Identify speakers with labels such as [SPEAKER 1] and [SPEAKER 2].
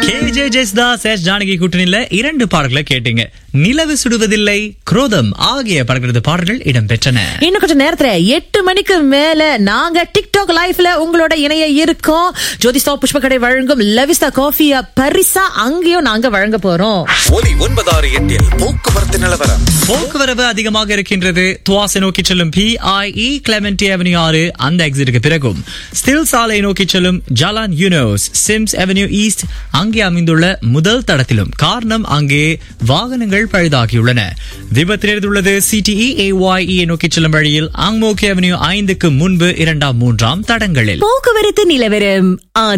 [SPEAKER 1] K J ஜெஸ்தாஸ் S Janaki கூட்டணியில இரண்டு பாடல்களை கேட்டீங்க நிலவு சுடுவதில்லை குரோதம் ஆகிய படங்களது பாடல்கள் இடம்பெற்றன
[SPEAKER 2] இன்னும் கொஞ்சம் நேரத்துல எட்டு மணிக்கு மேல நாங்க டிக்டாக் லைவ்ல உங்களோட இணைய இருக்கோம் ஜோதிஸ்தா புஷ்பக்கடை வழங்கும் லவிஸ்தா காஃபிய பரிசா அங்கேயும் நாங்க வழங்க போறோம்
[SPEAKER 3] ஒலி ஒன்பதாறு எட்டில் போக்குவரத்து நிலவரம்
[SPEAKER 1] போக்குவரவு அதிகமாக இருக்கின்றது துவாசை நோக்கி செல்லும் பிஐஇ கிளமெண்டி அவென்யூ ஆறு அந்த எக்ஸிட்டுக்கு பிறகும் ஸ்டில் சாலை நோக்கி செல்லும் Jalan Eunos Sims Avenue East அங்கே அமைந்துள்ள முதல் தடத்திலும் காரணம் அங்கே வாகனங்கள் பழுதாகியுள்ளன விபத்து நேர்ந்துள்ளது சிடிஇ ஏஒய்இ நோக்கி செல்லும் வழியில் ஆங்மோக்கி அவென்யூ ஐந்துக்கு முன்பு இரண்டாம் மூன்றாம் தடங்களில்
[SPEAKER 4] போக்குவரத்து நிலவரம்